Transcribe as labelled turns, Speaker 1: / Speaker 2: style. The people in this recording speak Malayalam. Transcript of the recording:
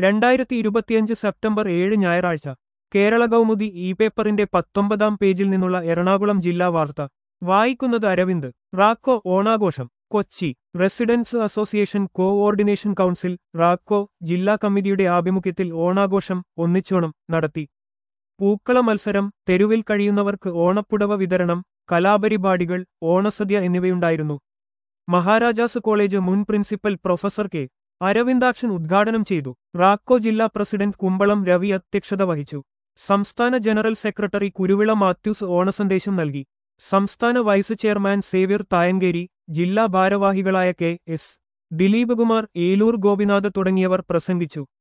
Speaker 1: രണ്ടായിരത്തി ഇരുപത്തിയഞ്ച് സെപ്റ്റംബർ ഏഴ് ഞായറാഴ്ച കേരള കൗമുദി ഇ പേപ്പറിന്റെ പത്തൊമ്പതാം പേജിൽ നിന്നുള്ള എറണാകുളം ജില്ലാ വാർത്ത വായിക്കുന്നത് അരവിന്ദ് റാക്കോ ഓണാഘോഷം Kochi residents association coordination council RACO ജില്ലാ കമ്മിറ്റിയുടെ ആഭിമുഖ്യത്തിൽ ഓണാഘോഷം ഒന്നിച്ചോണം നടത്തി പൂക്കള മത്സരം തെരുവിൽ കഴിയുന്നവർക്ക് ഓണപ്പുടവ വിതരണം കലാപരിപാടികൾ ഓണസദ്യ എന്നിവയുണ്ടായിരുന്നു മഹാരാജാസ് കോളേജ് മുൻ പ്രിൻസിപ്പൽ പ്രൊഫസർ കെ അരവിന്ദാക്ഷൻ ഉദ്ഘാടനം ചെയ്തു റാക്കോ ജില്ലാ പ്രസിഡന്റ് കുമ്പളം രവി അധ്യക്ഷത വഹിച്ചു സംസ്ഥാന ജനറൽ സെക്രട്ടറി കുരുവിള മാത്യൂസ് ഓണസന്ദേശം നൽകി സംസ്ഥാന വൈസ് ചെയർമാൻ സേവ്യർ തായങ്കേരി ജില്ലാ ഭാരവാഹികളായ കെ എസ് ദിലീപ് കുമാർ ഏലൂർ ഗോപിനാഥ് തുടങ്ങിയവർ പ്രസംഗിച്ചു